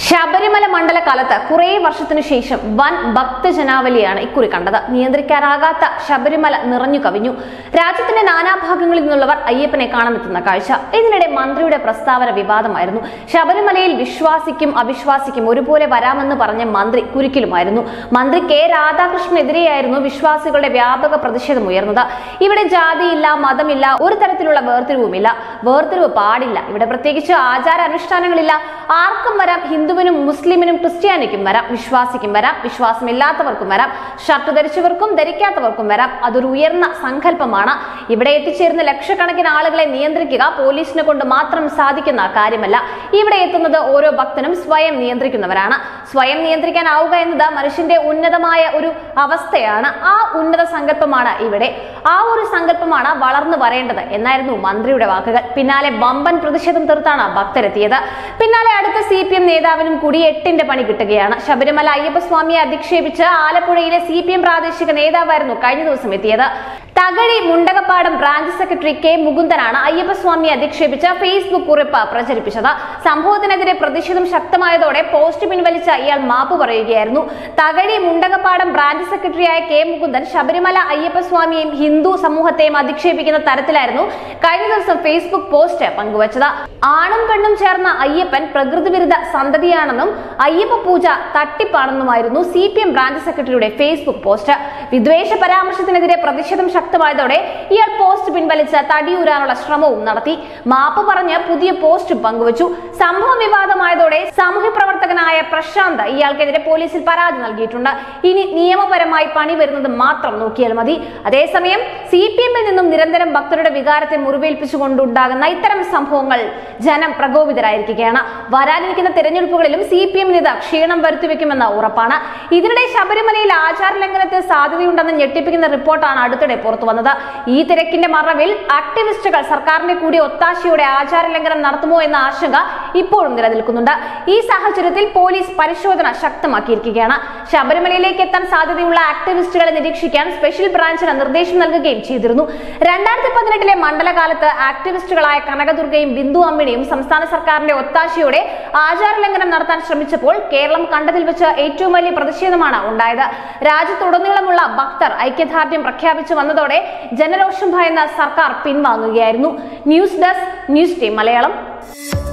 ശബരിമല മണ്ഡലകാലത്ത് കുറേ വർഷത്തിനു ശേഷം വൻ ഭക്തജനാവലിയാണ് ഇക്കുറി കണ്ടത് നിയന്ത്രിക്കാനാകാത്ത ശബരിമല നിറഞ്ഞു കവിഞ്ഞു രാജ്യത്തിന്റെ നാനാഭാഗങ്ങളിൽ നിന്നുള്ളവർ അയ്യപ്പനെ കാണാനെത്തുന്ന കാഴ്ച ഇതിനിടെ മന്ത്രിയുടെ പ്രസ്താവന വിവാദമായിരുന്നു ശബരിമലയിൽ വിശ്വാസിക്കും അവിശ്വാസിക്കും ഒരുപോലെ വരാമെന്ന് പറഞ്ഞ മന്ത്രി കുരുക്കിലുമായിരുന്നു മന്ത്രി കെ രാധാകൃഷ്ണനെതിരെയായിരുന്നു വിശ്വാസികളുടെ വ്യാപക പ്രതിഷേധം ഉയർന്നത് ഇവിടെ ജാതിയില്ല മതമില്ല ഒരു തരത്തിലുള്ള വേർതിരിവുമില്ല വേർതിരിവ് പാടില്ല ഇവിടെ പ്രത്യേകിച്ച് ആചാര അനുഷ്ഠാനങ്ങളില്ല ആർക്കും വരാം ഹിന്ദുവിനും മുസ്ലിമിനും ക്രിസ്ത്യാനിക്കും വരാം വിശ്വാസിക്കും വരാം വിശ്വാസമില്ലാത്തവർക്കും വരാം ഷർട്ട് ധരിച്ചവർക്കും ധരിക്കാത്തവർക്കും വരാം അതൊരു ഉയർന്ന സങ്കല്പമാണ് ഇവിടെ എത്തിച്ചേരുന്ന ലക്ഷക്കണക്കിന് ആളുകളെ നിയന്ത്രിക്കുക പോലീസിനെ കൊണ്ട് മാത്രം സാധിക്കുന്ന കാര്യമല്ല ഇവിടെ എത്തുന്നത് ഓരോ ഭക്തനും സ്വയം നിയന്ത്രിക്കുന്നവരാണ് സ്വയം നിയന്ത്രിക്കാനാവുക എന്നത് മനുഷ്യന്റെ ഉന്നതമായ ഒരു അവസ്ഥയാണ് ആ ഉന്നത സങ്കല്പമാണ് ഇവിടെ ആ ഒരു സങ്കല്പമാണ് വളർന്നു വരേണ്ടത് എന്നായിരുന്നു മന്ത്രിയുടെ വാക്കുകൾ പിന്നാലെ വമ്പൻ പ്രതിഷേധം തീർത്താണ് ഭക്തരെത്തിയത് പിന്നാലെ അടുത്ത സി പി എം നേതാവിനും കൂടി എട്ടിന്റെ പണി കിട്ടുകയാണ് ശബരിമല അയ്യപ്പസ്വാമിയെ അധിക്ഷേപിച്ച് ആലപ്പുഴയിലെ സി പി എം പ്രാദേശിക നേതാവായിരുന്നു കഴിഞ്ഞ ദിവസം എത്തിയത് Thakazhi Mundakappadam branch secretary K മുകുന്ദനാണ് അയ്യപ്പസ്വാമിയെ അധിക്ഷേപിച്ച് ഫേസ്ബുക്ക് കുറിപ്പ് പ്രചരിപ്പിച്ചത് സംഭവത്തിനെതിരെ പ്രതിഷേധം ശക്തമായതോടെ പോസ്റ്റ് പിൻവലിച്ച ഇയാൾ മാപ്പ് പറയുകയായിരുന്നു തകഴി മുണ്ടകപ്പാടം ബ്രാഞ്ച് സെക്രട്ടറിയായ കെ മുകുന്ദൻ ശബരിമല അയ്യപ്പസ്വാമിയെയും ഹിന്ദു സമൂഹത്തെയും അധിക്ഷേപിക്കുന്ന തരത്തിലായിരുന്നു കഴിഞ്ഞ ദിവസം ഫേസ്ബുക്ക് പോസ്റ്റ് പങ്കുവച്ചത് ആണും പെണ്ണും ചേർന്ന അയ്യപ്പൻ പ്രകൃതി വിരുദ്ധ സന്തതിയാണെന്നും അയ്യപ്പ പൂജ തട്ടിപ്പാണെന്നുമായിരുന്നു സി പി എം ബ്രാഞ്ച് സെക്രട്ടറിയുടെ ഫേസ്ബുക്ക് പോസ്റ്റ് വിദ്വേഷ പരാമർശത്തിനെതിരെ പ്രതിഷേധം ശക്തമായതോടെ ഇയാൾ പോസ്റ്റ് പിൻവലിച്ച് തടിയൂരാനുള്ള ശ്രമവും നടത്തി മാപ്പ് പറഞ്ഞ് പുതിയ പോസ്റ്റ് പങ്കുവച്ചു സംഭവം വിവാദമായതോടെ സാമൂഹ്യ പ്രവർത്തകനായ പ്രശാന്ത് ഇയാൾക്കെതിരെ പോലീസിൽ പരാതി നൽകിയിട്ടുണ്ട് ഇനി നിയമപരമായി പണി വരുന്നത് മാത്രം നോക്കിയാൽ മതി അതേസമയം സി പി എമ്മിൽ നിന്നും നിരന്തരം ഭക്തരുടെ വികാരത്തെ മുറിവേൽപ്പിച്ചുകൊണ്ടുണ്ടാകുന്ന ഇത്തരം സംഭവങ്ങൾ ജനം പ്രകോപിതരായിരിക്കുകയാണ് വരാനിരിക്കുന്ന തെരഞ്ഞെടുപ്പുകളിലും സി പി എമ്മിന് ഇത് ക്ഷീണം വരുത്തിവെക്കുമെന്ന ഉറപ്പാണ് ഇതിനിടെ ശബരിമലയിൽ ആചാര ലംഘനത്തിന് സാധ്യതയുണ്ടെന്ന് ഞെട്ടിപ്പിക്കുന്ന റിപ്പോർട്ടാണ് അടുത്തിടെ പുറത്തു വന്നത് ഈ തിരക്കിന്റെ മറവിൽ ആക്ടിവിസ്റ്റുകൾ സർക്കാരിന്റെ കൂടി ഒത്താശയോടെ ആചാര ലംഘനം നടത്തുമോ എന്ന ആശങ്ക ഇപ്പോഴും നിലനിൽക്കുന്നുണ്ട് ഈ സാഹചര്യത്തിൽ പോലീസ് പരിശോധന ശക്തമാക്കിയിരിക്കുകയാണ് ശബരിമലയിലേക്ക് എത്താൻ സാധ്യതയുള്ള ആക്ടിവിസ്റ്റുകളെ നിരീക്ഷിക്കാൻ സ്പെഷ്യൽ ബ്രാഞ്ചിന് നിർദ്ദേശം നൽകുകയും ചെയ്തിരുന്നു രണ്ടായിരത്തി പതിനെട്ടിലെ മണ്ഡലകാലത്ത് ആക്ടിവിസ്റ്റുകളായ കനകദുർഗയും ബിന്ദു അമ്മിണിയും സംസ്ഥാന സർക്കാരിന്റെ ഒത്താശയോടെ ആചാര ലംഘനം നടത്താൻ ശ്രമിച്ചപ്പോൾ കേരളം കണ്ടതിൽ വെച്ച് ഏറ്റവും വലിയ പ്രതിഷേധമാണ് ഉണ്ടായത് രാജ്യത്തുടനീളമുള്ള ഭക്തർ ഐക്യദാർഢ്യം പ്രഖ്യാപിച്ചു വന്നതോടെ ജനരോഷം ഭയന്ന സർക്കാർ പിൻവാങ്ങുകയായിരുന്നു news desk news team Malayalam